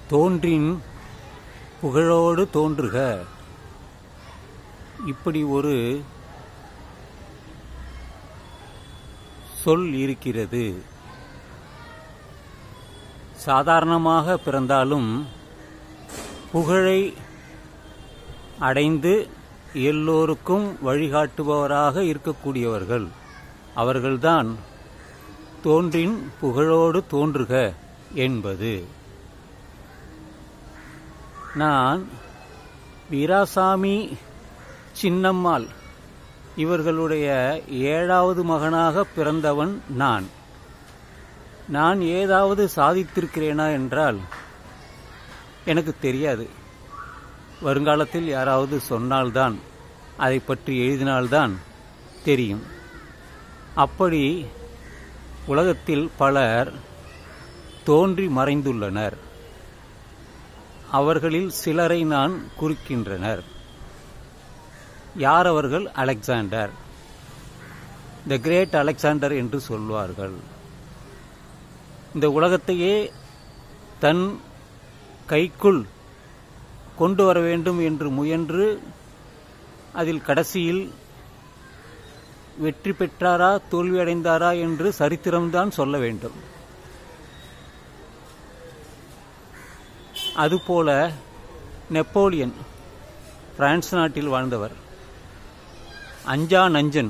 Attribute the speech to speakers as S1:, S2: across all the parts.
S1: தோன்றின் புகழோடு தோன்றுக இப்படி ஒரு சொல் இருக்கிறது சாதாரணமாக பிறந்தாலும் புகழை அடைந்து எல்லோருக்கும் வழிகாட்டுபவராக இருக்கக்கூடியவர்கள் அவர்கள்தான் தோன்றின் புகழோடு தோன்றுக என்பது நான் வீராசாமி சின்னம்மாள் இவர்களுடைய ஏழாவது மகனாக பிறந்தவன் நான் நான் ஏதாவது சாதித்திருக்கிறேனா என்றால் எனக்கு தெரியாது வருங்காலத்தில் யாராவது சொன்னால்தான் அதை பற்றி எழுதினால்தான் தெரியும் அப்படி உலகத்தில் பலர் தோன்றி மறைந்துள்ளனர் அவர்களில் சிலரை நான் குறிக்கின்றனர் யார் அவர்கள் அலெக்சாண்டர் த கிரேட் அலெக்சாண்டர் என்று சொல்வார்கள் இந்த உலகத்தையே தன் கைக்குள் கொண்டு வர வேண்டும் என்று முயன்று அதில் கடைசியில் வெற்றி பெற்றாரா தோல்வியடைந்தாரா என்று சரித்திரம்தான் சொல்ல வேண்டும் அதுபோல நெப்போலியன் பிரான்ஸ் நாட்டில் வாழ்ந்தவர் அஞ்சா நஞ்சன்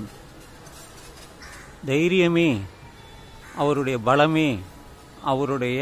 S1: தைரியமே அவருடைய பலமே அவருடைய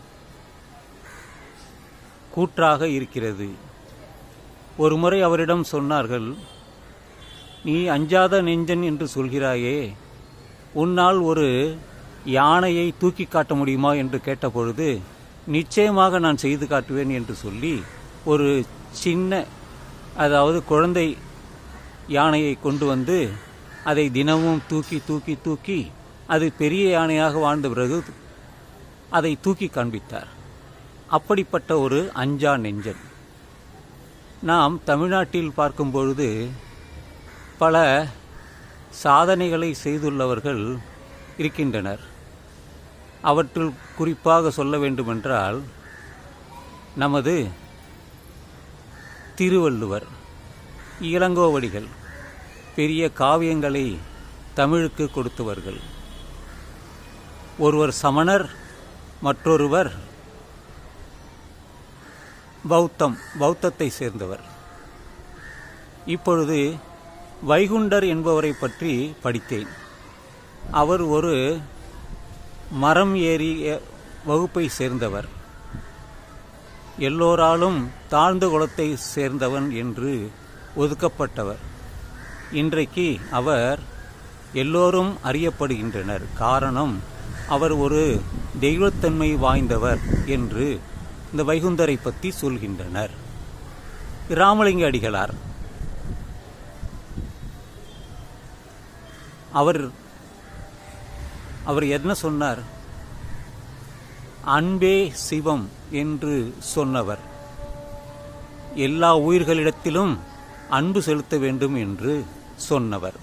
S1: கூற்றாக இருக்கிறது ஒரு முறை அவரிடம் சொன்னார்கள் நீ அஞ்சாத நெஞ்சன் என்று சொல்கிறாயே உன்னால் ஒரு யானையை தூக்கி காட்ட முடியுமா என்று கேட்டபொழுது நிச்சயமாக நான் செய்து காட்டுவேன் என்று சொல்லி ஒரு சின்ன அதாவது குழந்தை யானையை கொண்டு வந்து அதை தினமும் தூக்கி தூக்கி தூக்கி அது பெரிய யானையாக வாழ்ந்த பிறகு அதை தூக்கி காண்பித்தார் அப்படிப்பட்ட ஒரு அஞ்சா நெஞ்சன் நாம் தமிழ்நாட்டில் பார்க்கும் பொழுது பல சாதனைகளை செய்துள்ளவர்கள் இருக்கின்றனர் அவற்றுள் குறிப்பாக சொல்ல வேண்டுமென்றால் நமது திருவள்ளுவர் இளங்கோவடிகள் பெரிய காவியங்களை தமிழுக்கு கொடுத்தவர்கள் ஒருவர் சமணர் மற்றொருவர் பௌத்தம் பௌத்தத்தை சேர்ந்தவர் இப்பொழுது வைகுண்டர் என்பவரை பற்றி படித்தேன் அவர் ஒரு மரம் ஏறிய வகுப்பை சேர்ந்தவர் எல்லோராலும் தாழ்ந்த குலத்தை சேர்ந்தவன் என்று ஒதுக்கப்பட்டவர் இன்றைக்கு அவர் எல்லோரும் அறியப்படுகின்றனர் காரணம் அவர் ஒரு தெய்வத்தன்மை வாய்ந்தவர் என்று இந்த வைகுந்தரை பற்றி சொல்கின்றனர் ராமலிங்க அடிகளார் அவர் அவர் என்ன சொன்னார் அன்பே சிவம் என்று சொன்னவர் எல்லா உயிர்களிடத்திலும் அன்பு செலுத்த வேண்டும் என்று சொன்னவர்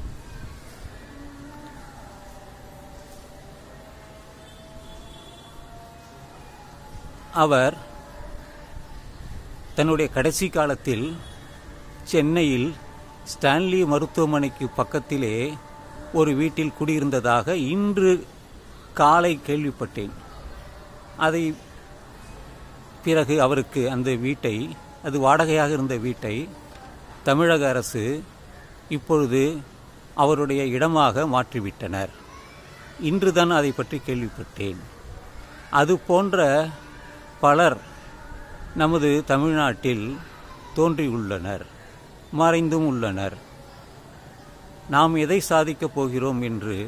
S1: அவர் தன்னுடைய கடைசி காலத்தில் சென்னையில் ஸ்டான்லி மருத்துவமனைக்கு பக்கத்திலே ஒரு வீட்டில் குடியிருந்ததாக இன்று காலை கேள்விப்பட்டேன் அதை பிறகு அவருக்கு அந்த வீட்டை அது வாடகையாக இருந்த வீட்டை தமிழக அரசு இப்பொழுது அவருடைய இடமாக மாற்றிவிட்டனர் இன்றுதான் அதை பற்றி கேள்விப்பட்டேன் அது போன்ற பலர் நமது தமிழ்நாட்டில் தோன்றியுள்ளனர் மறைந்தும் உள்ளனர் நாம் எதை சாதிக்கப் போகிறோம் என்று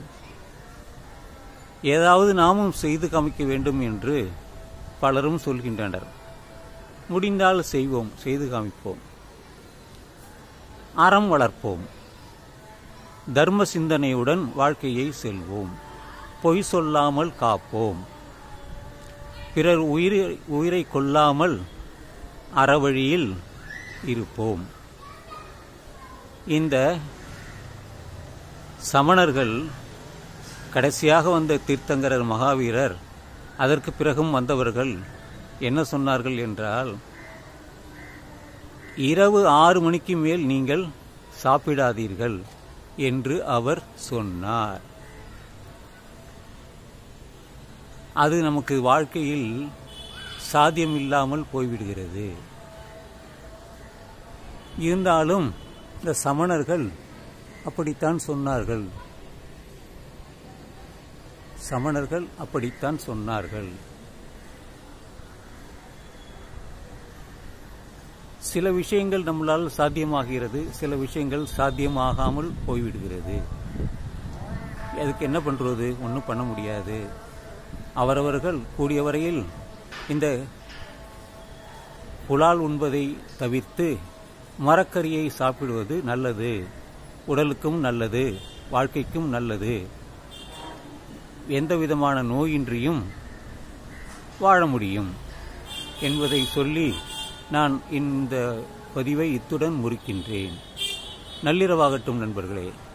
S1: ஏதாவது நாமும் செய்து காமிக்க வேண்டும் என்று பலரும் சொல்கின்றனர் முடிந்தால் செய்வோம் செய்து காமிப்போம் அறம் வளர்ப்போம் தர்ம சிந்தனையுடன் வாழ்க்கையை செல்வோம் பொய் சொல்லாமல் காப்போம் பிறர் உயிரை உயிரை கொல்லாமல் அறவழியில் இருப்போம் இந்த சமணர்கள் கடைசியாக வந்த தீர்த்தங்கரர் மகாவீரர் அதற்கு பிறகும் வந்தவர்கள் என்ன சொன்னார்கள் என்றால் இரவு ஆறு மணிக்கு மேல் நீங்கள் சாப்பிடாதீர்கள் என்று அவர் சொன்னார் அது நமக்கு வாழ்க்கையில் சாத்தியமில்லாமல் போய்விடுகிறது இருந்தாலும் இந்த சமணர்கள் அப்படித்தான் சொன்னார்கள் சமணர்கள் அப்படித்தான் சொன்னார்கள் சில விஷயங்கள் நம்மளால் சாத்தியமாகிறது சில விஷயங்கள் சாத்தியமாகாமல் போய்விடுகிறது அதுக்கு என்ன பண்றது ஒன்றும் பண்ண முடியாது அவரவர்கள் கூடிய வரையில் இந்த புலால் உண்பதை தவிர்த்து மரக்கறியை சாப்பிடுவது நல்லது உடலுக்கும் நல்லது வாழ்க்கைக்கும் நல்லது எந்த விதமான நோயின்றியும் வாழ முடியும் என்பதை சொல்லி நான் இந்த பதிவை இத்துடன் முறிக்கின்றேன் நள்ளிரவாகட்டும் நண்பர்களே